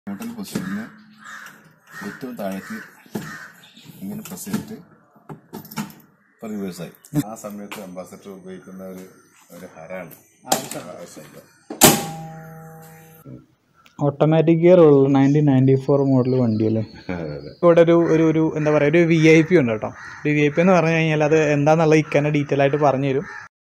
Neutral പൊസിഷനിൽ ഏറ്റവും താഴേക്ക് ഇങ്ങനെ പ്രസ് ചെയ്തിട്ട് ഇപ്പൊ റിവേഴ്സായി ആ സമയത്ത് അംബാസഡർ ഉപയോഗിക്കുന്ന ഒരു ഒരു ഹരാണ് ആവശ്യമില്ല ഓട്ടോമാറ്റിക് ഗിയർ ഉള്ള നയൻറ്റീൻ നയൻറ്റി ഫോർ മോഡൽ വണ്ടിയല്ലേ അതെ അതെ ഇവിടെ ഒരു ഒരു ഒരു എന്താ പറയുക ഒരു വി ഐ പി ഉണ്ട് കേട്ടോ ഒരു വി ഐ പി എന്ന് പറഞ്ഞു കഴിഞ്ഞാൽ അത് എന്താണെന്നുള്ള ഇക്കന്നെ ഡീറ്റെയിൽ ആയിട്ട് പറഞ്ഞു തരും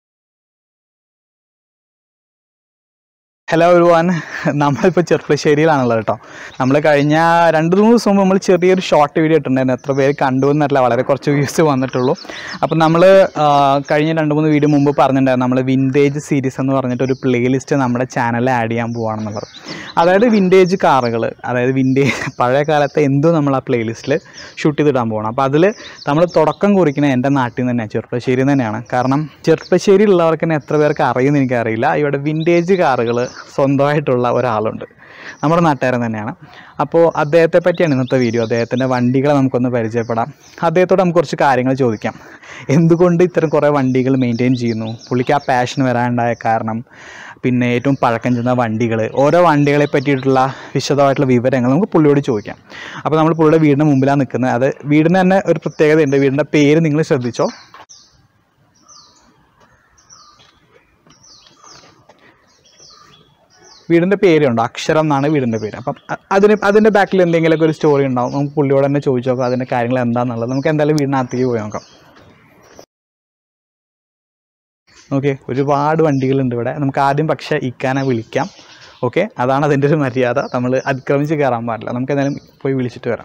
ഹലോ ഒരു വൺ നമ്മളിപ്പോൾ ചെറുപ്പശ്ശേരിയിലാണുള്ളത് കേട്ടോ നമ്മൾ കഴിഞ്ഞ രണ്ട് മൂന്ന് ദിവസം മുമ്പ് നമ്മൾ ചെറിയൊരു ഷോർട്ട് വീഡിയോ ഇട്ടിട്ടുണ്ടായിരുന്നു എത്ര പേര് കണ്ടു എന്നല്ല വളരെ കുറച്ച് വ്യൂസ് വന്നിട്ടുള്ളൂ അപ്പം നമ്മൾ കഴിഞ്ഞ രണ്ട് മൂന്ന് വീഡിയോ മുമ്പ് പറഞ്ഞിട്ടുണ്ടായിരുന്നു നമ്മൾ വിൻറ്റേജ് സീരീസ് എന്ന് പറഞ്ഞിട്ട് ഒരു പ്ലേലിസ്റ്റ് നമ്മുടെ ചാനലിൽ ആഡ് ചെയ്യാൻ പോവാണെന്നുള്ളത് അതായത് വിൻറ്റേജ് കാറുകൾ അതായത് വിൻറ്റേജ് പഴയ കാലത്തെ എന്തും നമ്മൾ ആ പ്ലേലിസ്റ്റിൽ ഷൂട്ട് ചെയ്തിടാൻ പോകണം അപ്പോൾ അതിൽ നമ്മൾ തുടക്കം കുറിക്കുന്നത് എൻ്റെ നാട്ടിൽ നിന്ന് തന്നെയാണ് ചെറുപ്പശ്ശേരി തന്നെയാണ് കാരണം ചെറുപ്പശ്ശേരി ഉള്ളവർക്ക് തന്നെ എത്ര പേർക്ക് അറിയുമെന്ന് എനിക്കറിയില്ല ഇവിടെ വിൻറ്റേജ് കാറുകൾ സ്വന്തമായിട്ടുള്ള ഒരാളുണ്ട് നമ്മുടെ നാട്ടുകാരൻ തന്നെയാണ് അപ്പോൾ അദ്ദേഹത്തെ പറ്റിയാണ് ഇന്നത്തെ വീഡിയോ അദ്ദേഹത്തിൻ്റെ വണ്ടികളെ നമുക്കൊന്ന് പരിചയപ്പെടാം അദ്ദേഹത്തോട് നമുക്ക് കുറച്ച് കാര്യങ്ങൾ ചോദിക്കാം എന്തുകൊണ്ട് ഇത്തരം കുറേ വണ്ടികൾ മെയിൻറ്റെയിൻ ചെയ്യുന്നു പുള്ളിക്ക് ആ പാഷൻ വരാനുണ്ടായ കാരണം പിന്നെ ഏറ്റവും പഴക്കം ചെന്ന വണ്ടികൾ ഓരോ വണ്ടികളെ പറ്റിയിട്ടുള്ള വിശദമായിട്ടുള്ള വിവരങ്ങൾ നമുക്ക് പുള്ളിയോട് ചോദിക്കാം അപ്പോൾ നമ്മൾ പുള്ളിയുടെ വീടിന് മുമ്പിലാണ് നിൽക്കുന്നത് അത് വീടിന് തന്നെ ഒരു പ്രത്യേകതയുണ്ട് വീടിൻ്റെ പേര് നിങ്ങൾ ശ്രദ്ധിച്ചോ വീടിൻ്റെ പേരുണ്ട് അക്ഷരം എന്നാണ് വീടിൻ്റെ പേര് അപ്പം അ- അതിന് അതിൻ്റെ ബാക്കിൽ എന്തെങ്കിലുമൊക്കെ ഒരു സ്റ്റോറി ഉണ്ടാവും നമുക്ക് പുള്ളിയോട് തന്നെ ചോദിച്ചു നോക്കാം അതിൻ്റെ കാര്യങ്ങൾ എന്താണെന്നുള്ളത് നമുക്ക് എന്തായാലും വീടിനകത്തേക്ക് പോയി നോക്കാം ഓക്കെ ഒരുപാട് വണ്ടികളുണ്ട് ഇവിടെ നമുക്ക് ആദ്യം പക്ഷേ ഇക്കാനെ വിളിക്കാം ഓക്കെ അതാണ് അതിൻ്റെ ഒരു മര്യാദ നമ്മൾ അതിക്രമിച്ച് കയറാൻ പാടില്ല നമുക്ക് എന്തായാലും പോയി വിളിച്ചിട്ട് വരാം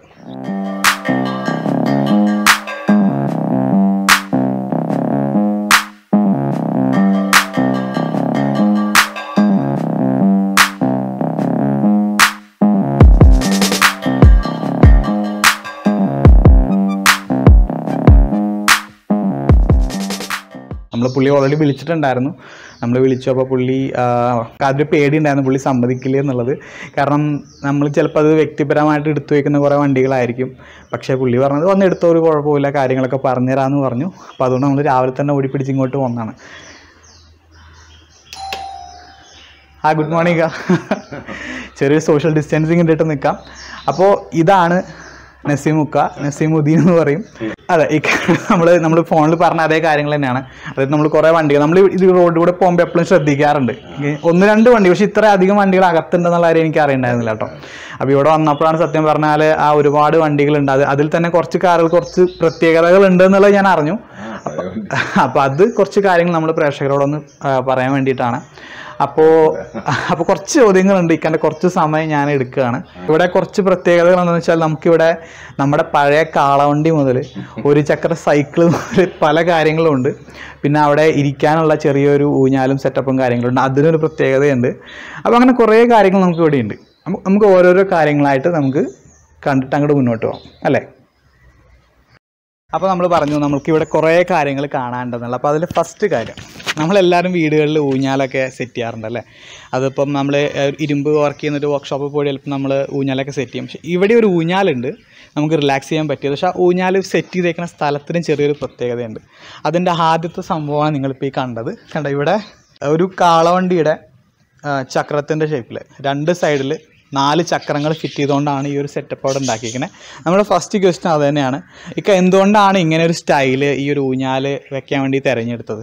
നമ്മൾ പുള്ളി ഓൾറെഡി വിളിച്ചിട്ടുണ്ടായിരുന്നു നമ്മൾ വിളിച്ചു അപ്പോൾ പുള്ളി അതിൽ പേടിയുണ്ടായിരുന്നു പുള്ളി സമ്മതിക്കില്ല എന്നുള്ളത് കാരണം നമ്മൾ ചിലപ്പോൾ അത് വ്യക്തിപരമായിട്ട് എടുത്തു വയ്ക്കുന്ന കുറേ വണ്ടികളായിരിക്കും പക്ഷേ പുള്ളി പറഞ്ഞത് വന്ന് എടുത്തോ ഒരു കുഴപ്പമില്ല കാര്യങ്ങളൊക്കെ പറഞ്ഞുതരാമെന്ന് പറഞ്ഞു അപ്പോൾ അതുകൊണ്ട് നമ്മൾ രാവിലെ തന്നെ ഓടിപ്പിടിച്ച് ഇങ്ങോട്ട് വന്നതാണ് ആ ഗുഡ് മോർണിംഗ് ചെറിയ സോഷ്യൽ ഡിസ്റ്റൻസിങ് ഇട്ടിട്ട് നിൽക്കാം അപ്പോൾ ഇതാണ് നസീമുക്ക നസീമുദ്ദീൻ എന്ന് പറയും അതെ ഈ നമ്മൾ നമ്മൾ ഫോണിൽ പറഞ്ഞ അതേ കാര്യങ്ങൾ തന്നെയാണ് അതായത് നമ്മൾ കുറേ വണ്ടികൾ നമ്മൾ ഇത് റോഡിൽ കൂടെ പോകുമ്പോൾ എപ്പോഴും ശ്രദ്ധിക്കാറുണ്ട് ഈ ഒന്ന് രണ്ട് വണ്ടി പക്ഷെ ഇത്ര അധികം വണ്ടികൾ അകത്തുണ്ടെന്നുള്ള കാര്യം എനിക്ക് അറിയണ്ടായിരുന്നില്ല കേട്ടോ അപ്പോൾ ഇവിടെ വന്നപ്പോഴാണ് സത്യം പറഞ്ഞാൽ ആ ഒരുപാട് വണ്ടികളുണ്ട് അത് അതിൽ തന്നെ കുറച്ച് കാറുകൾ കുറച്ച് പ്രത്യേകതകൾ ഉണ്ട് എന്നുള്ളത് ഞാൻ അറിഞ്ഞു അപ്പോൾ അത് കുറച്ച് കാര്യങ്ങൾ നമ്മൾ പ്രേക്ഷകരോടൊന്ന് ആ, പറയാൻ വേണ്ടിയിട്ടാണ് അപ്പോൾ അപ്പോൾ കുറച്ച് ചോദ്യങ്ങളുണ്ട് ഇക്കൻ്റെ കുറച്ച് സമയം ഞാൻ എടുക്കുകയാണ് ഇവിടെ കുറച്ച് പ്രത്യേകതകൾ എന്താണെന്ന് വെച്ചാൽ നമുക്കിവിടെ നമ്മുടെ പഴയ കാളവണ്ടി മുതൽ ഒരു ചക്ര സൈക്കിൾ മുതൽ പല കാര്യങ്ങളും ഉണ്ട് പിന്നെ അവിടെ ഇരിക്കാനുള്ള ചെറിയൊരു ഊഞ്ഞാലും സെറ്റപ്പും കാര്യങ്ങളുണ്ട് അതിനൊരു പ്രത്യേകതയുണ്ട് അപ്പോൾ അങ്ങനെ കുറേ കാര്യങ്ങൾ നമുക്ക് ഇവിടെ ഉണ്ട് നമുക്ക് നമുക്ക് ഓരോരോ കാര്യങ്ങളായിട്ട് നമുക്ക് കണ്ടിട്ട് അങ്ങോട്ട് മുന്നോട്ട് പോകാം അല്ലേ അപ്പോൾ നമ്മൾ പറഞ്ഞു നമുക്ക് ഇവിടെ കുറേ കാര്യങ്ങൾ കാണാനുണ്ടെന്നുള്ള അപ്പോൾ അതിൽ ഫസ്റ്റ് കാര്യം നമ്മളെല്ലാവരും വീടുകളിൽ ഊഞ്ഞാലൊക്കെ സെറ്റ് ചെയ്യാറുണ്ട് അല്ലേ അതിപ്പം നമ്മൾ ഇരുമ്പ് വർക്ക് ചെയ്യുന്ന ഒരു വർക്ക്ഷോപ്പിൽ പോയി ചിലപ്പോൾ നമ്മൾ ഊഞ്ഞാലൊക്കെ സെറ്റ് ചെയ്യും പക്ഷേ ഇവിടെ ഒരു ഊഞ്ഞാലുണ്ട് നമുക്ക് റിലാക്സ് ചെയ്യാൻ പറ്റിയത് പക്ഷേ ആ ഊഞ്ഞാൽ സെറ്റ് ചെയ്തേക്കുന്ന സ്ഥലത്തിന് ചെറിയൊരു പ്രത്യേകതയുണ്ട് അതിൻ്റെ ആദ്യത്തെ സംഭവമാണ് നിങ്ങളിപ്പോൾ ഈ കണ്ടത് കണ്ട ഇവിടെ ഒരു കാളവണ്ടിയുടെ ചക്രത്തിൻ്റെ ഷേപ്പിൽ രണ്ട് സൈഡിൽ നാല് ചക്രങ്ങൾ ഫിറ്റ് ചെയ്തുകൊണ്ടാണ് ഈ ഒരു സെറ്റപ്പ് അവിടെ ഉണ്ടാക്കിയിരിക്കുന്നത് നമ്മുടെ ഫസ്റ്റ് ക്വസ്റ്റ്യൻ അത് തന്നെയാണ് ഇക്ക എന്തുകൊണ്ടാണ് ഇങ്ങനെ ഒരു സ്റ്റൈല് ഈ ഒരു ഊഞ്ഞാല് വെക്കാൻ വേണ്ടി തിരഞ്ഞെടുത്തത്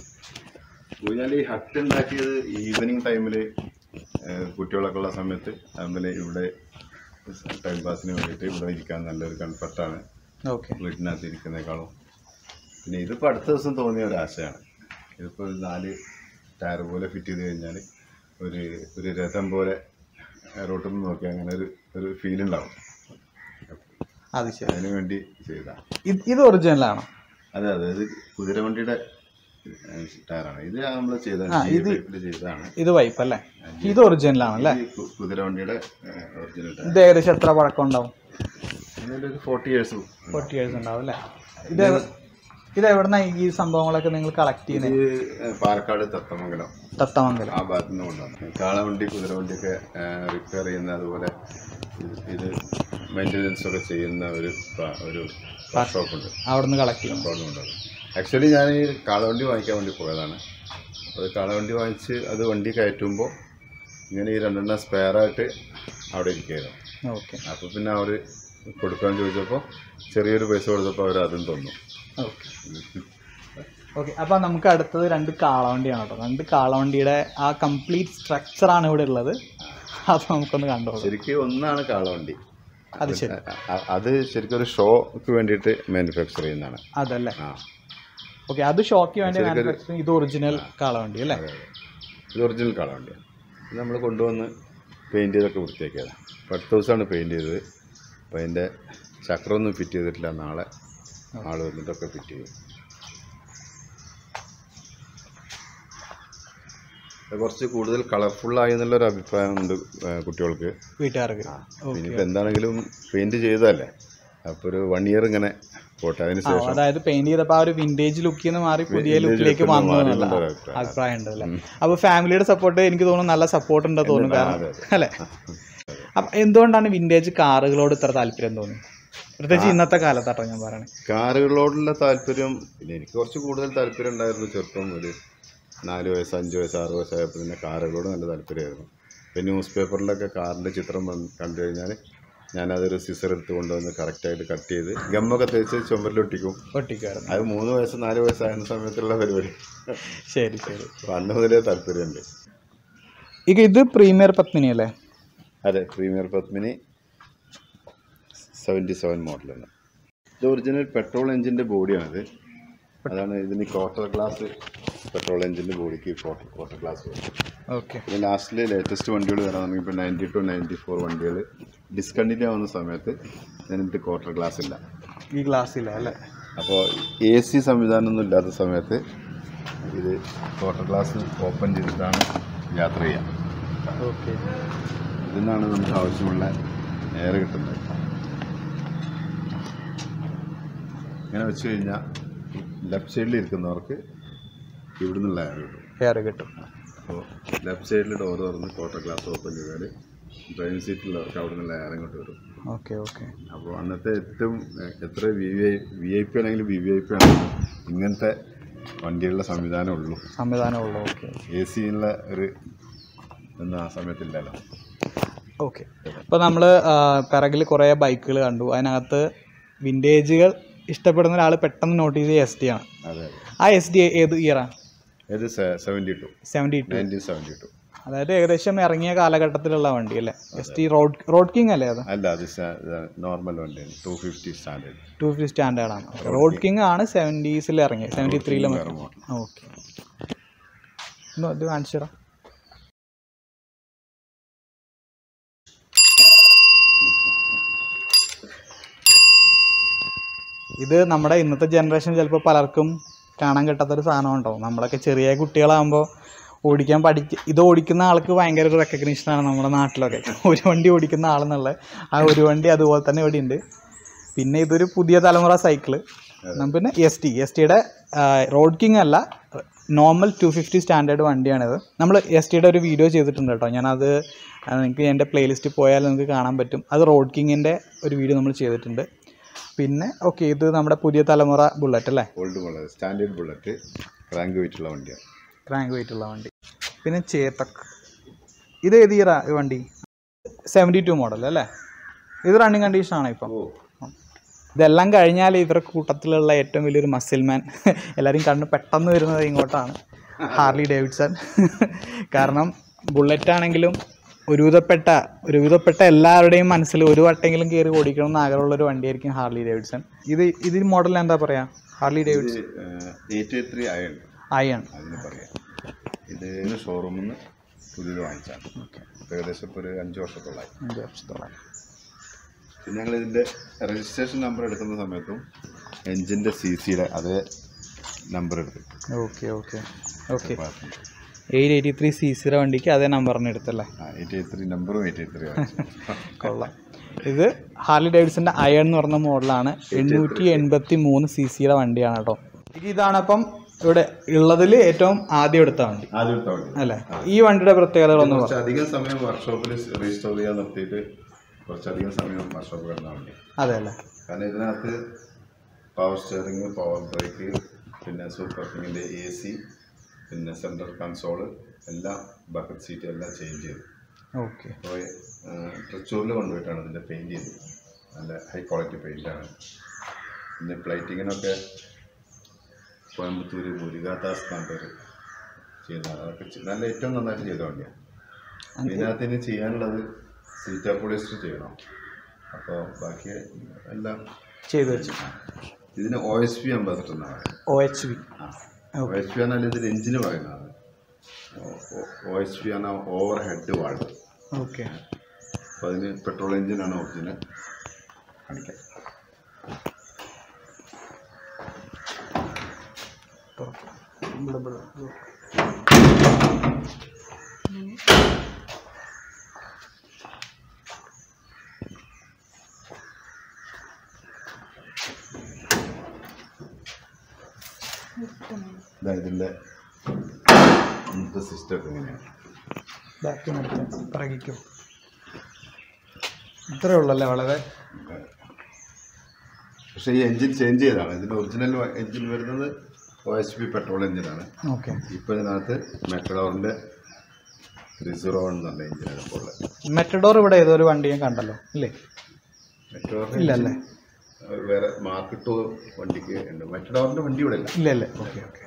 ഊഞ്ഞാൽ ഈ ഹട്ട് ഉണ്ടാക്കിയത് ഈവനിങ് ടൈമിൽ കുട്ടികളൊക്കെ ഉള്ള സമയത്ത് അതുപോലെ ഇവിടെ ടൈം പാസിന് വേണ്ടിയിട്ട് ഇവിടെ ഇരിക്കാൻ നല്ലൊരു കംഫർട്ടാണ് ഓക്കെ വീട്ടിനകത്ത് ഇരിക്കുന്നേക്കാളും പിന്നെ ഇതിപ്പോൾ അടുത്ത ദിവസം തോന്നിയ ഒരു ആശയാണ് ഇതിപ്പോൾ ഒരു നാല് ടയർ പോലെ ഫിറ്റ് ചെയ്ത് കഴിഞ്ഞാൽ ഒരു ഒരു രഥം പോലെ റോട്ടിൽ നിന്ന് നോക്കിയാൽ അങ്ങനെ ഒരു ഒരു ഫീൽ ഉണ്ടാവും അത് ശരി അതിന് വേണ്ടി ചെയ്തതാണ് ഇത് ഇത് ഒറിജിനലാണോ അതെ അതെ ഇത് കുതിരവണ്ടിയുടെ ടയറാണ് ഇത് നമ്മൾ ചെയ്ത ഇത് ചെയ്തതാണ് ഇത് വൈപ്പ് അല്ലേ ഇത് ഒറിജിനലാണല്ലേ ഈ കു- കുതിരവണ്ടിയുടെ ഒറിജിനൽ ടയർ ഇത് ഏകദേശം എത്ര പഴക്കം ഉണ്ടാവും അതിൻ്റെ ഒരു ഫോർട്ടി ഇയേഴ്സ് ഫോർട്ടി ഇയേഴ്സ് ഉണ്ടാവും അല്ലേ ഇത് എവ- ഇത് എവിടുന്ന ഈ സംഭവങ്ങളൊക്കെ നിങ്ങൾ കളക്ട് ചെയ്യുന്നത് ഇത് പാലക്കാട് തത്തമംഗലം തത്തമംഗലം ആ ഭാഗത്തു നിന്ന് കൊണ്ടുവന്നു കാളവണ്ടി കുതിരവണ്ടിയൊക്കെ റിപ്പയർ ചെയ്യുന്ന അതുപോലെ ഇത് ഇത് മെയിൻ്റനൻസ് ഒക്കെ ചെയ്യുന്ന ഒരു പ- ഒരു വർക്ക്ഷോപ്പ് ഉണ്ട് അവിടുന്ന് കളക്ട് ചെയ്യും അവിടെ കൊണ്ടുവന്നു ആക്ച്വലി ഞാൻ ഈ കാളവണ്ടി വാങ്ങിക്കാൻ വേണ്ടി പോയതാണ് അപ്പോൾ കാളവണ്ടി വാങ്ങിച്ച് അത് വണ്ടി കയറ്റുമ്പോൾ ഇങ്ങനെ ഈ രണ്ടെണ്ണം സ്പെയറായിട്ട് അവിടെ ഇരിക്കുകയായിരുന്നു ഓക്കെ അപ്പോൾ പിന്നെ അവർ കൊടുക്കാൻ ചോദിച്ചപ്പോൾ ചെറിയൊരു പൈസ കൊടുത്തപ്പോൾ അവർ അതും തന്നു ഓക്കെ ഓക്കെ അപ്പോൾ നമുക്ക് അടുത്തത് രണ്ട് കാളവണ്ടിയാണ് കേട്ടോ രണ്ട് കാളവണ്ടിയുടെ ആ കംപ്ലീറ്റ് സ്ട്രക്ചറാണ് ഇവിടെ ഉള്ളത് അത് നമുക്കൊന്ന് കണ്ടോളൂ ശരിക്കും ഒന്നാണ് കാളവണ്ടി അത് ശരി അ- അത് ശരിക്കും ഒരു ഷോക്ക് വേണ്ടിയിട്ട് മാനുഫാക്ചർ ചെയ്യുന്നതാണ് അതല്ലേ ആ ഓക്കെ അത് ഷോക്ക് വേണ്ടി മാനുഫാക്ചറിങ് ഇത് ഒറിജിനൽ കാളവണ്ടി അല്ലേ അതെ അതെ ഇത് ഒറിജിനൽ കാളവണ്ടിയാണ് ഇത് നമ്മൾ കൊണ്ടുവന്ന് പെയിൻറ് ചെയ്തൊക്കെ വൃത്തിയാക്കിയതാണ് അപ്പോൾ അടുത്ത ദിവസമാണ് പെയിൻറ് ചെയ്തത് അപ്പോൾ അതിൻ്റെ ചക്രമൊന്നും ഫിറ്റ് ചെയ്തിട്ടില്ല നാളെ ആൾ വന്നിട്ടൊക്കെ ഫിറ്റ് ചെയ്യും ഇത് കുറച്ച് കൂടുതൽ കളർഫുള്ളായി എന്നുള്ളൊരു അഭിപ്രായമുണ്ട് ആ, കുട്ടികൾക്ക് വീട്ടുകാർക്ക് പിന്നെ ഇപ്പം എന്താണെങ്കിലും പെയിൻറ് ചെയ്തതല്ലേ അപ്പോൾ ഒരു വൺ ഇയർ ഇങ്ങനെ പോട്ടെ അതിന് ആ, ശേഷം അതായത് പെയിന്റ് ചെയ്തപ്പോൾ ആ ഒരു വിന്റേജ് ലുക്കിൽ നിന്ന് മാറി പുതിയ vintage ലുക്കിലേക്ക് look വന്നു മാറി എന്നുള്ള എന്നുള്ള അഭിപ്രായം. അഭിപ്രായം ഉണ്ട് അല്ലേ അപ്പൊ ഫാമിലിയുടെ സപ്പോർട്ട് എനിക്ക് തോന്നുന്നു നല്ല സപ്പോർട്ട് ഉണ്ടെന്ന് തോന്നുന്നു കാരണം അതെ, അല്ലേ അപ്പൊ എന്തുകൊണ്ടാണ് വിന്റേജ് കാറുകളോട് ഇത്ര താല്പര്യം തോന്നി പ്രത്യേകിച്ച് ഇന്നത്തെ കാലത്താട്ടോ ഞാൻ പറയണേ കാറുകളോടുള്ള താല്പര്യം പിന്നെ എനിക്ക് കുറച്ച് കൂടുതൽ താല്പര്യം ഉണ്ടായിരുന്നു ചെറുപ്പം ഒരു നാല് വയസ്സ് അഞ്ച് വയസ്സ് ആറ് വയസ്സായപ്പോൾ തന്നെ കാറുകളോട് നല്ല താല്പര്യമായിരുന്നു ഇപ്പം ന്യൂസ് പേപ്പറിലൊക്കെ കാറിൻ്റെ ചിത്രം വന്ന് കണ്ടു കഴിഞ്ഞാൽ ഞാനതൊരു സിസർ എടുത്ത് കൊണ്ടുവന്ന് കറക്റ്റായിട്ട് കട്ട് ചെയ്ത് ഗമ്മൊക്കെ തേച്ച് ചുമരിലൊട്ടിക്കും ഒട്ടിക്കായിരുന്നു അത് മൂന്ന് വയസ്സ് നാല് വയസ്സായിരുന്ന സമയത്തുള്ള പരിപാടി ശരി ശരി അപ്പം അന്ന് മുതലേ താല്പര്യമുണ്ട് ഇക ഇത് പ്രീമിയർ പത്മിനി അല്ലേ അതെ പ്രീമിയർ പത്മിനി സെവൻറ്റി സെവൻ മോഡലാണ് ഇത് ഒറിജിനൽ പെട്രോൾ എഞ്ചിൻ്റെ ബോഡിയാണിത് അതാണ് ഇതിന് ക്വാർട്ടർ ഗ്ലാസ് പെട്രോൾ എഞ്ചിൻ്റെ ബോഡിക്ക് ക്വാർട്ടർ ക്വാർട്ടർ ഗ്ലാസ് വരും ഓക്കെ പിന്നെ ലാസ്റ്റിൽ ലേറ്റസ്റ്റ് വണ്ടികൾ വരാണെങ്കിൽ ഇപ്പോൾ നയൻറ്റി ടു നയൻറ്റി ഫോർ വണ്ടികൾ ഡിസ്കണ്ടിന്യൂ ആവുന്ന സമയത്ത് ഞാനിട്ട് ക്വാർട്ടർ ഗ്ലാസ് ഇല്ല ഈ ഗ്ലാസ്സില്ല അല്ലേ അപ്പോൾ എ സി സംവിധാനമൊന്നും ഇല്ലാത്ത സമയത്ത് ഇത് ക്വാർട്ടർ ഗ്ലാസ് ഓപ്പൺ ചെയ്തിട്ടാണ് യാത്ര ചെയ്യുക ഓക്കെ ഇതിൽ നിന്നാണ് നമുക്ക് ആവശ്യമുള്ള എയർ കിട്ടുന്നത് ഇങ്ങനെ വെച്ച് കഴിഞ്ഞാൽ ലെഫ്റ്റ് സൈഡിൽ ഇരിക്കുന്നവർക്ക് ഇവിടെ നിന്നുള്ള എയർ കിട്ടും ഹെയർ കിട്ടും അപ്പോൾ ലെഫ്റ്റ് സൈഡിൽ ഡോർ തുറന്ന് ക്വാർട്ടർ ഗ്ലാസ് ഓപ്പൺ ചെയ്താൽ ഡ്രൈവിംഗ് സീറ്റിലുള്ളവർക്ക് അവിടെ നിന്നുള്ള എയർ ഇങ്ങോട്ട് വരും ഓക്കെ ഓക്കെ അപ്പോൾ അന്നത്തെ ഏറ്റവും എഹ്, എത്ര V V I V I P ആണെങ്കിലും വി വി ഐ പി ആണെങ്കിലും ഇങ്ങനത്തെ വണ്ടികളുടെ സംവിധാനം ഉള്ളൂ സംവിധാനമുള്ളൂ ഓക്കെ എ സിയുള്ള ഒരു ഒന്നും ആ സമയത്തില്ലല്ലോ ഓക്കെ ഇപ്പോൾ നമ്മൾ പിറകിൽ കുറേ ബൈക്കുകൾ കണ്ടു അതിനകത്ത് വിൻറ്റേജുകൾ ഇഷ്ടപ്പെടുന്ന ഒരാൾ പെട്ടെന്ന് നോട്ടീസ് ചെയ്ത എസ് ടി ആണ് അതെ അതെ ആ എസ് ഡി ഏത് ഇയറാ ഇത് seventy two seventy two nineteen seventy two അതായത് ഏകദേശം ഇറങ്ങിയ കാലഘട്ടത്തിലുള്ള വണ്ടി അല്ലേ S T road road king അല്ലേ അത് അല്ല അത് നോർമൽ വണ്ടിയാണ് two fifty standard two fifty standard ആണ് റോഡ് കിങ് ആണ് സെവൻറ്റീസിൽ ഇറങ്ങിയത് സെവൻറ്റി ത്രീയിലും വേറെ മോഡൽ ഓക്കെ ഇത് കാണിച്ചു തരാം ഇത് നമ്മുടെ ഇന്നത്തെ ജനറേഷൻ ചിലപ്പോൾ പലർക്കും കാണാൻ കിട്ടാത്തൊരു സാധനം ഉണ്ടാവും നമ്മളൊക്കെ ചെറിയ കുട്ടികളാകുമ്പോൾ ഓടിക്കാൻ പഠിക്ക ഇത് ഓടിക്കുന്ന ആൾക്ക് ഭയങ്കര ഒരു റെക്കഗ്നീഷനാണ് നമ്മുടെ നാട്ടിലൊക്കെ ഒരു വണ്ടി ഓടിക്കുന്ന ആളെന്നുള്ള ആ ഒരു വണ്ടി അതുപോലെ തന്നെ ഇവിടെ ഉണ്ട് പിന്നെ ഇതൊരു പുതിയ തലമുറ സൈക്കിള് പിന്നെ എസ് ടി എസ് ടിയുടെ റോഡ് കിങ് അല്ല നോർമൽ ടു ഫിഫ്റ്റി സ്റ്റാൻഡേർഡ് വണ്ടിയാണിത് നമ്മൾ എസ് ടിയുടെ ഒരു വീഡിയോ ചെയ്തിട്ടുണ്ട് കേട്ടോ ഞാനത് ആ, നിങ്ങൾക്ക് എൻ്റെ പ്ലേലിസ്റ്റിൽ പോയാൽ നിങ്ങൾക്ക് കാണാൻ പറ്റും അത് റോഡ് കിങ്ങിൻ്റെ ഒരു വീഡിയോ നമ്മൾ ചെയ്തിട്ടുണ്ട് പിന്നെ ഓക്കെ ഇത് നമ്മുടെ പുതിയ തലമുറ ബുള്ളറ്റ് അല്ലേ old model standard bullet crank വെയിറ്റുള്ള വണ്ടിയാണ് ക്രാങ്ക് വെയിറ്റ് ഉള്ള വണ്ടി പിന്നെ ചേതക് ഇത് ഏത് ഇയറാ ഈ വണ്ടി സെവൻറ്റി ടു മോഡൽ അല്ലേ ഇത് റണ്ണിങ് കണ്ടീഷൻ ആണ് ഇപ്പം ഓ ഇതെല്ലാം കഴിഞ്ഞാൽ ഇവരുടെ കൂട്ടത്തിലുള്ള ഏറ്റവും വലിയൊരു മസിൽമാൻ എല്ലാവരും കണ്ണ് പെട്ടെന്ന് വരുന്നത് ഇങ്ങോട്ടാണ് ഹാർലി ഡേവിഡ്സൺ കാരണം ബുള്ളറ്റ് ആണെങ്കിലും ഒരുവിധപ്പെട്ട ഒരുവിധപ്പെട്ട എല്ലാവരുടെയും മനസ്സിൽ ഒരു വട്ടെങ്കിലും കയറി ഓടിക്കണം എന്ന് ആഗ്രഹമുള്ള ഒരു വണ്ടിയായിരിക്കും ഹാർലി ഡേവിഡ്സൺ ഇത് ഇത് മോഡൽ എന്താ പറയാ Harley Davidson eight eight three iron iron അതിന് പറയാം ഇത് ഷോറൂമിൽ നിന്ന് പുതിയത് വാങ്ങിച്ചാണ് ഏകദേശം ഇപ്പോൾ ഒരു അഞ്ച് വർഷത്തോളമായി അഞ്ച് വർഷത്തോളം പിന്നെ ഞങ്ങൾ ഇതിൻ്റെ രജിസ്ട്രേഷൻ നമ്പർ എടുക്കുന്ന സമയത്തും എൻജിൻ്റെ സി സിയുടെ അതേ നമ്പർ എടുത്തു okay okay okay eight eighty three C സിയുടെ വണ്ടിക്ക് അതേ നമ്പറിന് എടുത്തല്ലേ എയ്റ്റ് എയ്റ്റ് ത്രീ നമ്പറും എയ്റ്റ് എയ്റ്റ് ത്രീ കൊള്ളാം ഇത് ഹാർലി ഡേവിഡ്സന്റെ അയൺ എന്ന് പറഞ്ഞ മോഡലാണ് എണ്ണൂറ്റി എൺപത്തി മൂന്ന് സി സിയുടെ വണ്ടിയാണ് കേട്ടോ ഇതാണ് അപ്പം ഇവിടെ ഉള്ളതിൽ ഏറ്റവും ആദ്യം എടുത്ത വണ്ടി ആദ്യം എടുത്ത വണ്ടി അല്ലേ ഈ വണ്ടിയുടെ പ്രത്യേകതകളൊന്നും പറ കുറച്ചധികം സമയം വർക്ക്ഷോപ്പിൽ റീസ്റ്റോർ ചെയ്യാൻ നിർത്തിയിട്ട് കുറച്ചധികം സമയം വർക്ക്ഷോപ്പ് കിടന്ന വണ്ടി അതെ അല്ലേ കാരണം ഇതിനകത്ത് പവർ സ്റ്റിയറിങ് പവർ ബ്രേക്ക് പിന്നെ സൂപ്പർ കിങ്ങിൻ്റെ എ സി പിന്നെ സെൻട്രൽ കൺസോള് എല്ലാം ബക്കറ്റ് സീറ്റ് എല്ലാം ചേഞ്ച് ചെയ്തു ഓക്കെ അപ്പോൾ തൃശ്ശൂരിൽ കൊണ്ടുപോയിട്ടാണ് ഇതിൻ്റെ പെയിൻറ് ചെയ്തത് നല്ല ഹൈ ക്വാളിറ്റി പെയിൻ്റാണ് പിന്നെ പ്ലൈറ്റിങ്ങിനൊക്കെ കോയമ്പത്തൂർ മുരുകാദാസ് കണ്ടൊരു ചെയ്യുന്നതാണ് അതൊക്കെ ചെ- നല്ല ഏറ്റവും നന്നായിട്ട് ചെയ്ത വണ്ടിയാണ് ഇതിനകത്ത് ഇനി ചെയ്യാനുള്ളത് സീറ്റാ പോളിസ്റ്റർ ചെയ്യണം അപ്പോൾ ബാക്കി എല്ലാം ചെയ്തു വെച്ചു ഇതിന് ഒ എസ് പി അംബാസിഡർ എന്നാണ് O H V O S P എന്നാൽ ഇതിൽ എഞ്ചിന് പറയുന്നതാണ് ഒ എസ് പി ആണ് ഓവർ ഹെഡ് വാൾവ് ഓക്കെ അപ്പോൾ അതിന് പെട്രോൾ എഞ്ചിനാണ് ഒറിജിനൽ കാണിക്കാം ഇതാ ഇതിൻ്റെ ഇന്നത്തെ സിസ്റ്റം എങ്ങനെയാണ് ബാക്കി നിർത്തി പറകിക്കും ഇത്രേ ഉള്ളല്ലേ വളരെ പക്ഷേ ഈ എഞ്ചിൻ ചേഞ്ച് ചെയ്തതാണ് ഇതിൻ്റെ ഒറിജിനൽ എഞ്ചിൻ വരുന്നത് ഒ എച്ച് പി പെട്രോൾ എഞ്ചിനാണ് ഓക്കെ ഇപ്പോൾ ഇതിനകത്ത് മെട്രോറിൻ്റെ ത്രീ സീറോ വൺ എന്നുള്ള എഞ്ചിനാണ് ഇപ്പോൾ ഉള്ളത് മെറ്റഡോർ ഇവിടെ ഏതോ ഒരു വണ്ടി ഞാൻ കണ്ടല്ലോ ഇല്ലേ മെട്രോറിൻ്റെ ഇല്ല അല്ലേ വേറെ മാർക്കറ്റ് വണ്ടിക്ക് ഉണ്ട് മെട്രോറിൻ്റെ വണ്ടി ഇവിടെ ഇല്ല ഇല്ല അല്ലേ ഓക്കെ ഓക്കെ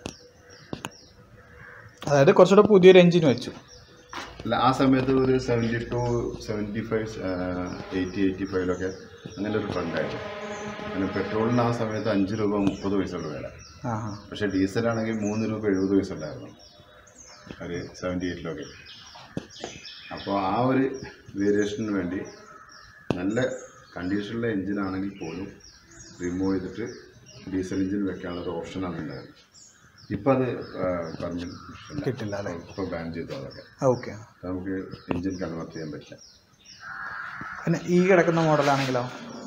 അതായത് കുറച്ചുകൂടെ പുതിയൊരു എഞ്ചിൻ വെച്ചു അല്ല ആ സമയത്ത് ഒരു seventy two seventy five eighty eighty ഫൈവിലൊക്കെ അങ്ങനെ ഒരു ട്രെൻഡായിരുന്നു അങ്ങനെ പെട്രോളിന് ആ സമയത്ത് അഞ്ച് രൂപ മുപ്പത് പൈസയുള്ള വില ആ ആ പക്ഷേ ഡീസലാണെങ്കിൽ മൂന്ന് രൂപ എഴുപത് പൈസ ഉണ്ടായിരുന്നു ഒരു സെവൻറ്റി എയ്റ്റിലൊക്കെ അപ്പോൾ ആ ഒരു വേരിയേഷന് വേണ്ടി നല്ല കണ്ടീഷനുള്ള എഞ്ചിനാണെങ്കിൽ പോലും റിമൂവ് ചെയ്തിട്ട് ഡീസൽ എഞ്ചിൻ വെക്കാനുള്ള ഒരു ഓപ്ഷനാണ് ഉണ്ടായത് ഇപ്പം അത് പെർമിഷൻ കിട്ടില്ല അല്ലേ ഇപ്പോൾ ബാൻ ചെയ്തു അതൊക്കെ ഓക്കെ നമുക്ക് എഞ്ചിൻ കൺവേർട്ട് ചെയ്യാൻ പറ്റില്ല പിന്നെ ഈ കിടക്കുന്ന മോഡലാണെങ്കിലോ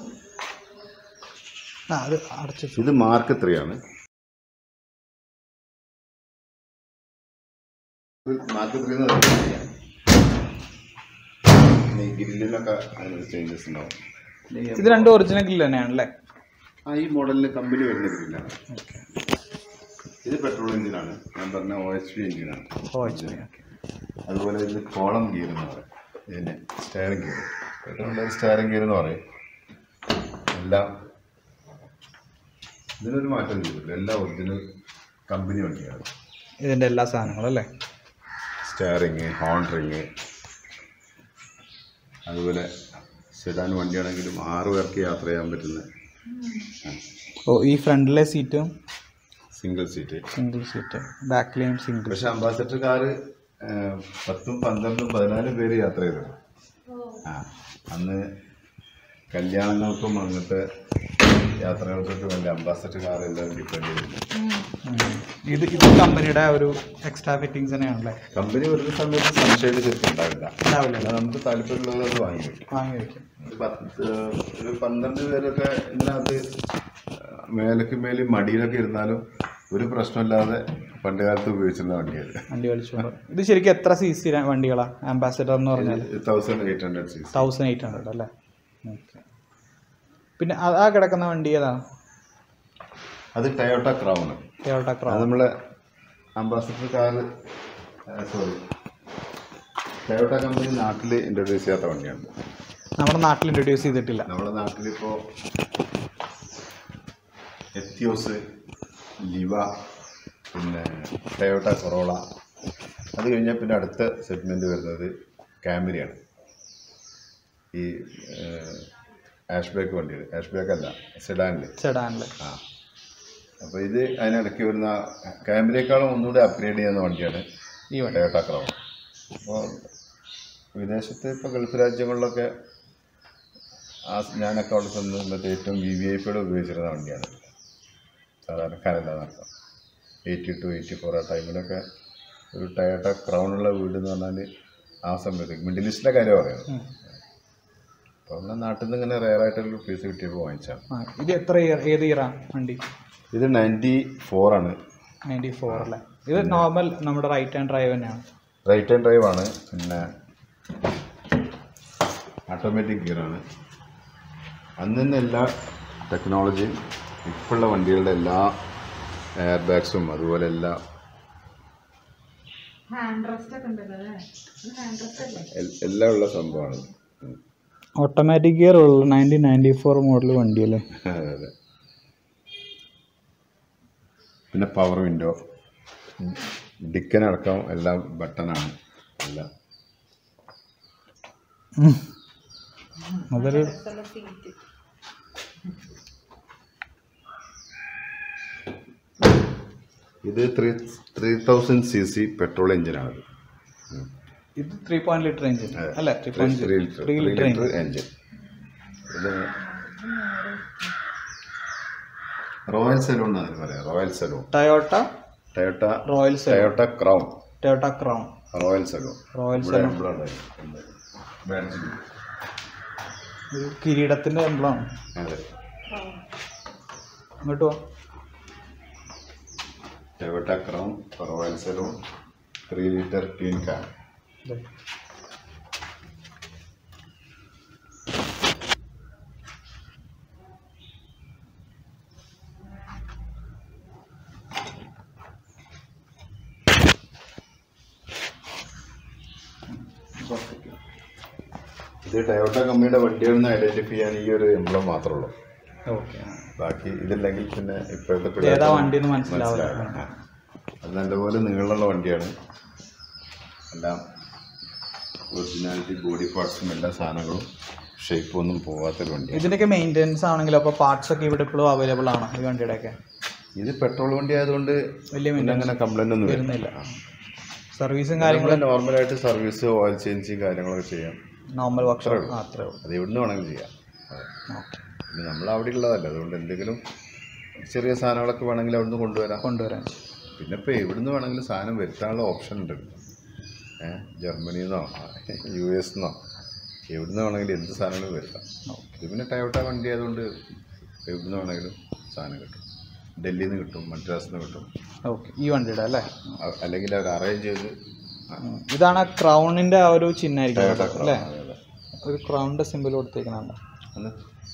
ആ അത് അടച്ചു വെച്ചു. ഇത് മാർക്ക് ത്രീ ആണ് മാർക്ക് ത്രീ ഗ്രില്ലിലൊക്കെ അതിനൊരു ചേഞ്ചസ് ഉണ്ടാവും ഇത് രണ്ടും ഒറിജിനൽ ഗ്രില്ല് തന്നെയാണല്ലേ ആ ഈ മോഡലിന് കമ്പനി വരുന്ന ഗ്രില്ലാണ് ഇത് പെട്രോൾ എഞ്ചിനാണ് ഞാൻ പറഞ്ഞ ഒ എച്ച് പി എഞ്ചിനാണ് ഓ എച്ച് പി ഓക്കെ അതുപോലെ ഇത് കോളം ഗിയർ എന്ന് പറയും ഇതിന് സ്റ്റയറിംഗ് ഗിയർ പെട്രോളിൻ്റെ സ്റ്റയറിംഗ് ഗിയർ എന്ന് പറയും എല്ലാം ഇതിനൊരു മാറ്റം ചെയ്തിട്ടില്ല എല്ലാം ഒറിജിനൽ കമ്പനി വണ്ടിയാണ് ഇതിൻ്റെ എല്ലാ സാധനങ്ങളും അല്ലേ സ്റ്റയറിങ് ഹോൺ റിങ് അതുപോലെ സെഡാൻ വണ്ടിയാണെങ്കിലും ആറ് പേർക്ക് യാത്ര ചെയ്യാൻ പറ്റുന്ന ഓ ഈ ഫ്രണ്ടിലെ സീറ്റും സിംഗിൾ സീറ്റ് സിംഗിൾ സീറ്റ് ബാക്കിലെയും സിംഗിൾ പക്ഷെ അംബാസഡർ കാറ് പത്തും പന്ത്രണ്ടും പതിനാലും പേര് യാത്ര ചെയ്തു ആ അന്ന് കല്യാണങ്ങൾക്കും അങ്ങനത്തെ യാത്രകൾക്കൊക്കെ വേണ്ടി അംബാസഡർ കാർ എല്ലാം ഡിപ്പെൻഡ് ചെയ്തിരുന്നു ഇത് ഇത് കമ്പനിയുടെ ഒരു എക്സ്ട്രാ ഫിറ്റിങ്സ് തന്നെയാണല്ലേ കമ്പനി വരുന്ന സമയത്ത് സൺഷൈഡ് ശരിക്കും ഉണ്ടാവില്ല ഉണ്ടാവില്ല എന്നാൽ നമുക്ക് താല്പര്യമുള്ളത് അത് വാങ്ങി വയ്ക്കും വാങ്ങി വയ്ക്കും ഒരു പത്ത് ഒരു പന്ത്രണ്ട് പേരൊക്കെ ഇതിനകത്ത് മേലക്ക് മേലിൽ മടിയിലൊക്കെ ഇരുന്നാലും ഒരു പ്രശ്നമില്ലാതെ പണ്ട് കാലത്ത് ഉപയോഗിച്ചിരുന്ന വണ്ടിയത് വണ്ടി വലിച്ചുകൊണ്ട് ഇത് ശരിക്കും എത്ര സി സി വണ്ടികളാണ് ആംബാസഡർ എന്ന് പറഞ്ഞാൽ thousand eight hundred CCs thousand eight hundred അല്ലേ ഓക്കെ പിന്നെ ആ- ആ കിടക്കുന്ന വണ്ടി ഏതാണ് അത് ടയോട്ട ക്രൗൺ ടൊയോട്ട അത് ക്രൗൺ നമ്മളെ Ambassador car sorry Toyota company നാട്ടിൽ ഇൻട്രൊഡ്യൂസ് ചെയ്യാത്ത വണ്ടിയാണ് നമ്മുടെ നാട്ടിൽ ഇൻട്രൊഡ്യൂസ് ചെയ്തിട്ടില്ല നമ്മുടെ നാട്ടിലിപ്പോൾ എത്തിയോസ് ലിവ പിന്നെ ടയോട്ട കൊറോള അത് കഴിഞ്ഞാൽ പിന്നെ അടുത്ത സെഗ്മെൻറ്റ് വരുന്നത് ക്യാമറിയാണ് ഈ ആഷ് ബാക്ക് വണ്ടികൾ ആഷ് ബാക്ക് അല്ല സെഡാനിൽ സെഡാനിൽ ആ അപ്പോൾ ഇത് അതിനിടയ്ക്ക് വരുന്ന ക്യാമറയേക്കാളും ഒന്നുകൂടി അപ്ഗ്രേഡ് ചെയ്യുന്ന വണ്ടിയാണ് ഈ വണ്ടി ടയോട്ട ക്രൗൺ അപ്പോൾ വിദേശത്ത് ഇപ്പോൾ ഗൾഫ് രാജ്യങ്ങളിലൊക്കെ ആ ഞാനൊക്കെ അവിടെ ചെന്ന് മറ്റേ ഏറ്റവും വി വി ഐ പിയുടെ ഉപയോഗിച്ചിരുന്ന വണ്ടിയാണ് സാധാരണക്കാരല്ല നടത്താം എയ്റ്റി ടു എയ്റ്റി ഫോർ ആ ടൈമിലൊക്കെ ഒരു ടയോട്ട ക്രൗണുള്ള വീട് എന്ന് പറഞ്ഞാൽ ആ സമയത്ത് മിഡിൽ ഈസ്റ്റിലെ കാര്യം പറയുന്നത് ഉം. അപ്പോൾ നമ്മുടെ നാട്ടിൽ നിന്ന് ഇങ്ങനെ റയറായിട്ടൊരു പീസ് കിട്ടിയപ്പോൾ വാങ്ങിച്ചാണ് ആ ഇത് എത്ര ഇയർ ഏത് ഇയറാ വണ്ടി ഇത് നയൻറ്റി ഫോറാണ് നയൻറ്റി ഫോർ അല്ലേ ഇത് നോർമൽ നമ്മുടെ റൈറ്റ് ഹാൻഡ് ഡ്രൈവ് തന്നെയാണ് റൈറ്റ് ഹാൻഡ് ഡ്രൈവ് ആണ് പിന്നെ ഓട്ടോമാറ്റിക് ഗിയറാണ് അന്ന് തന്നെ എല്ലാ ടെക്നോളജിയും ഇപ്പോഴുള്ള വണ്ടികളുടെ എല്ലാ എയർ ബാഗ്സും അതുപോലെ എല്ലാ ഹാൻഡ് റെസ്റ്റ് ഒക്കെ ഉണ്ടല്ലോ അല്ലേ എൽ- എല്ലാം ഉള്ള സംഭവമാണ് ഉം. ഓട്ടോമാറ്റിക് ഗിയർ ഉള്ള നയൻറ്റീൻ നയൻറ്റി ഫോർ മോഡൽ വണ്ടിയല്ലേ അതെ അതെ പിന്നെ പവർ വിൻഡോ ഡിക്കനടക്കം എല്ലാം ബട്ടണാണ് എല്ലാം അതൊരു ഇത് three three thousand C C petrol എഞ്ചിനാണ് ഇത് ത്രീ പോയിന്റ് ലിറ്റർ എഞ്ചിൻ അല്ലേ three three point litre three litre engine litre engine ഇത് റോയൽ സലൂൺ എന്നാണ് പറയാം Royal Saloon Toyota Toyota Royal Saloon Toyota Crown Toyota Crown Royal Saloon Royal ഇവിടെ Saloon emblem ഉണ്ടായിരുന്നു. ഉണ്ട്. badge. ഒരു കിരീടത്തിന്റെ എംബ്ലമാണ് അതെ ഇങ്ങോട്ട് പോ Toyota Crown Royal Saloon three litre twin car ദേ. ഇത് ടൊയോട്ട കമ്പനിയുടെ വണ്ടിയാണെന്ന് ഐഡന്റിഫൈ ചെയ്യാൻ ഈ ഒരു എംബ്ലം മാത്രമേ ഉള്ളൂ ഓക്കെ ബാക്കി ഇതില്ലെങ്കിൽ പിന്നെ ഇപ്പോഴത്തെ ഏതാ പിള്ളേർക്ക് വണ്ടിന്ന് മനസ്സിലാവില്ല മനസ്സിലാവില്ല. ആ. അത് നല്ലപോലെ നീളമുള്ള വണ്ടിയാണ് എല്ലാം ഒറിജിനാലിറ്റി ബോഡി പാർട്സും എല്ലാ സാധനങ്ങളും ഷേപ്പ് ഒന്നും പോകാത്തൊരു വണ്ടിയാണ് ഇതിന്റെയൊക്കെ മെയിൻ്റെനൻസ് ആണെങ്കിൽ അപ്പോൾ പാർട്സ് ഒക്കെ ഇവിടെ ഇപ്പോഴും അവൈലബിൾ ആണ് ഈ വണ്ടിയുടെ ഒക്കെ ഇത് പെട്രോൾ വണ്ടി ആയതുകൊണ്ട് വലിയ പിന്നെ അങ്ങനെ കംപ്ലൈന്റ് ഒന്നും വരുന്നില്ല വരുന്നില്ല സർവീസും നമ്മൾ കാര്യങ്ങളും നോർമലായിട്ട് സർവീസ് ഓയിൽ ചേഞ്ച് കാര്യങ്ങളൊക്കെ ചെയ്യാം നോർമൽ വർക്ക്ഷോപ്പ് മാത്രമേ ഉള്ളൂ അത് എവിടുന്ന് വേണമെങ്കിലും ചെയ്യാം അതെ. ഓക്കെ പിന്നെ നമ്മൾ അവിടെ ഉള്ളതല്ല അതുകൊണ്ട് എന്തെങ്കിലും ചെറിയ സാധനങ്ങളൊക്കെ വേണമെങ്കിൽ അവിടുന്ന് കൊണ്ടുവരാം കൊണ്ടുവരാൻ പിന്നെ ഇപ്പോൾ എവിടുന്ന് വേണമെങ്കിലും സാധനം വരുത്താനുള്ള ഓപ്ഷൻ ഉണ്ട് ഏഹ് ജർമ്മനിയിൽ നിന്നോ യു എസ് നിന്നോ എവിടുന്ന് വേണമെങ്കിലും എന്ത് സാധനങ്ങളും വരുത്താം ഇത് പിന്നെ ടയോട്ട വണ്ടി ആയതുകൊണ്ട് എവിടുന്ന് വേണമെങ്കിലും സാധനം കിട്ടും ഡൽഹിയിൽ നിന്ന് കിട്ടും മദ്രാസിൽ നിന്ന് കിട്ടും ഓക്കെ ഈ വണ്ടിയുടെ അല്ലേ അ- അല്ലെങ്കിൽ അവർ അറേഞ്ച് ചെയ്ത് ആ, ഉം. ഇതാണ് ആ ക്രൗണിന്റെ ആ ഒരു ചിഹ്നമായിരിക്കും ടയോട്ട കേട്ടോ, അല്ലേ അതെ, അതെ. ഒരു ക്രൗണിന്റെ സിമ്പിൾ കൊടുത്തേക്കുന്നുണ്ട് അന്ന്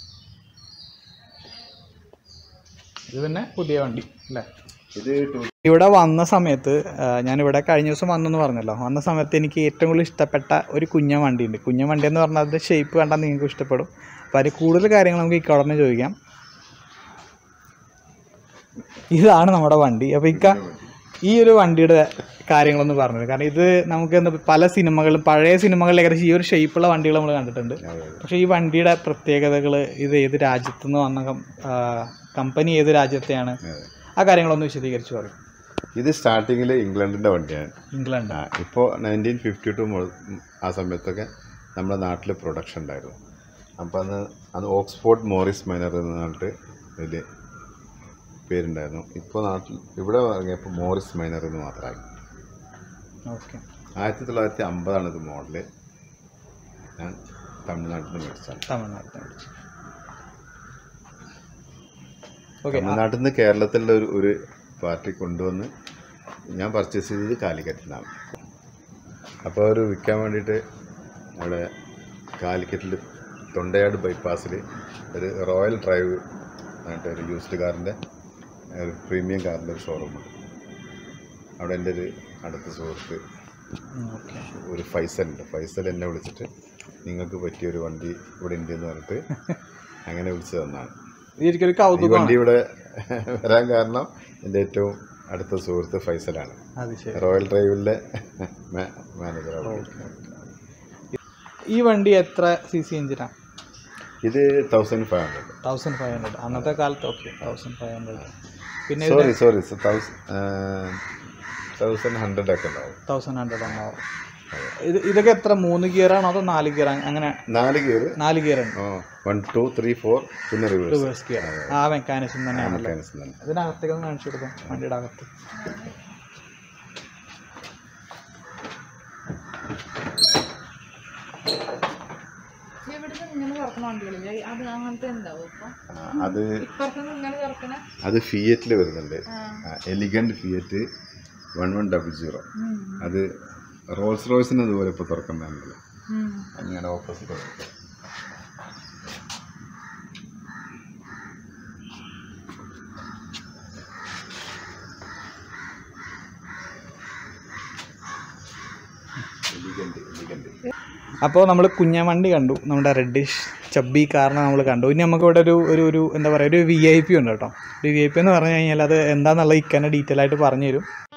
ഇത് പിന്നെ പുതിയ വണ്ടി അല്ലേ ഇത് ടു- ഇവിടെ വന്ന സമയത്ത് ആ, ഞാൻ ഇവിടെ കഴിഞ്ഞ ദിവസം വന്നെന്ന് പറഞ്ഞല്ലോ വന്ന സമയത്ത് എനിക്ക് ഏറ്റവും കൂടുതൽ ഇഷ്ടപ്പെട്ട ഒരു കുഞ്ഞ വണ്ടിയുണ്ട് കുഞ്ഞ വണ്ടി എന്ന് പറഞ്ഞാൽ അതിൻ്റെ ഷേപ്പ് കണ്ടാൽ നിങ്ങൾക്ക് ഇഷ്ടപ്പെടും അപ്പോൾ അതിൽ കൂടുതൽ കാര്യങ്ങൾ നമുക്ക് ഇക്കോടനെ ചോദിക്കാം ഇതാണ് നമ്മുടെ വണ്ടി അപ്പോൾ ഇക്ക ഈ ഒരു വണ്ടിയുടെ കാര്യങ്ങളൊന്ന് പറഞ്ഞത് കാരണം ഇത് നമുക്ക് എന്താ പല സിനിമകളും പഴയ സിനിമകളിൽ ഏകദേശം ഈ ഒരു ഷേപ്പുള്ള വണ്ടികൾ നമ്മൾ കണ്ടിട്ടുണ്ട് അതെ, അതെ. പക്ഷേ ഈ വണ്ടിയുടെ പ്രത്യേകതകൾ ഇത് ഏത് രാജ്യത്തു നിന്ന് വന്ന കം- ആ, കമ്പനി ഏത് രാജ്യത്തെയാണ് അതെ. ആ കാര്യങ്ങളൊന്ന് വിശദീകരിച്ച് പറയും ഇത് സ്റ്റാർട്ടിങ്ങിൽ ഇംഗ്ലണ്ടിൻ്റെ വണ്ടിയാണ് ഇംഗ്ലണ്ട് ആ ഇപ്പോൾ നയൻറ്റീൻ ഫിഫ്റ്റി ടു ആ സമയത്തൊക്കെ നമ്മുടെ നാട്ടിൽ പ്രൊഡക്ഷൻ ഉണ്ടായിരുന്നു അപ്പോൾ അന്ന് അന്ന് ഓക്സ്ഫോർഡ് മോറിസ് മൈനർ എന്ന് പറഞ്ഞിട്ട് ഇതിൽ പേരുണ്ടായിരുന്നു ഇപ്പോൾ നാട്ടിൽ ഇവിടെ ഇറങ്ങിയപ്പോൾ മോറിസ് മൈനർ എന്ന് മാത്രമായി ഓക്കെ ആയിരത്തി തൊള്ളായിരത്തി അമ്പതാണ് ഇത് മോഡല് ഞാൻ തമിഴ്നാട്ടിൽ നിന്ന് മേടിച്ചാണ് തമിഴ്നാട്ടിൽ ഓക്കെ തമിഴ്നാട്ടിൽ നിന്ന് കേരളത്തിലുള്ള ഒരു ഒരു പാർട്ടി കൊണ്ടുവന്ന് ഞാൻ പർച്ചേസ് ചെയ്തത് കാലിക്കറ്റിലാണ് അപ്പോൾ അവർ വിൽക്കാൻ വേണ്ടിയിട്ട് അവിടെ കാലിക്കറ്റിൽ തൊണ്ടയാട് ബൈപ്പാസിൽ ഒരു റോയൽ ഡ്രൈവ് എന്നിട്ട് ഒരു യൂസ്ഡ് കാറിൻ്റെ ഒരു പ്രീമിയം കാറിൻ്റെ ഒരു ഷോറൂമുണ്ട് അവിടെ എൻ്റെ ഒരു അടുത്ത സുഹൃത്ത് ഓക്കെ ഒരു ഫൈസൽ ഉണ്ട് ഫൈസൽ എന്നെ വിളിച്ചിട്ട് നിങ്ങൾക്ക് പറ്റിയ ഒരു വണ്ടി ഇവിടെ ഉണ്ട് എന്ന് പറഞ്ഞിട്ട് അങ്ങനെ വിളിച്ചു തന്നാണ് ഇതൊരിക്കലും ഈ കൗതുകമാണ് വണ്ടി ഇവിടെ വരാൻ കാരണം എൻ്റെ ഏറ്റവും അടുത്ത സുഹൃത്ത് ഫൈസലാണ് അത് ശരി റോയൽ ഡ്രൈവിലെ മാനേജറാണ് ഈ വണ്ടി എത്ര സി സി എഞ്ചിനാണ് ഇത് thousand five hundred thousand five hundred അന്നത്തെ കാലത്ത് ഓക്കെ തൗസൻഡ് ഫൈവ് ഹൺഡ്രഡ് പിന്നെ സോറി സോറി തൗസൻഡ് ഹൺഡ്രഡ് ഒക്കെ ഉണ്ടാവും തൗസൻഡ് ഹൺഡ്രഡ് ഉണ്ടാവും ഇത് ഇതൊക്കെ എത്ര മൂന്ന് ഗിയറാണോ അതോ നാല് ഗിയർ അങ്ങനെ നാല് ഗിയർ നാല് ഗിയർ ഉണ്ട് വൺ ടു ത്രീ ഫോർ പിന്നെ റിവേഴ്സ് റിവേഴ്സ് ഗിയർ ആ മെക്കാനിസം തന്നെയാണല്ലോ മെക്കാനിസം തന്നെ ഇതിനകത്തേക്ക് ഒന്ന് കാണിച്ചു കൊടുക്കാം വണ്ടിയുടെ അകത്ത് ഇവിടുന്ന് ഇങ്ങനെ തുറക്കണ വണ്ടികളില്ലേ അത് അങ്ങനത്തെ ഉണ്ടാവും ഇപ്പൊ ആ, അത് ഇപ്പുറത്തുനിന്ന് ഇങ്ങനെ തുറക്കണ അത് ഫിയറ്റിൽ വരുന്നുണ്ട് elegant Fiat one one double zero അത് റോൾസ് റോയ്സിന് അതുപോലെ ഇപ്പോൾ തുറക്കുന്നുണ്ടല്ലോ അങ്ങനെ ഓപ്പോസിറ്റ് എലിഗൻറ്റ് അപ്പോൾ നമ്മൾ കുഞ്ഞവണ്ടി കണ്ടു നമ്മുടെ റെഡിഷ് ചബ്ബി കാറിനെ നമ്മൾ കണ്ടു ഇനി നമുക്ക് ഇവിടെ ഒരു ഒരു ഒരു എന്താ പറയുക ഒരു വി ഐ പി ഉണ്ട് കേട്ടോ ഒരു വി ഐ പി എന്ന് പറഞ്ഞു കഴിഞ്ഞാൽ അത് എന്താണെന്നുള്ള ഇക്കന്നെ ഡീറ്റെയിൽ ആയിട്ട് പറഞ്ഞു തരും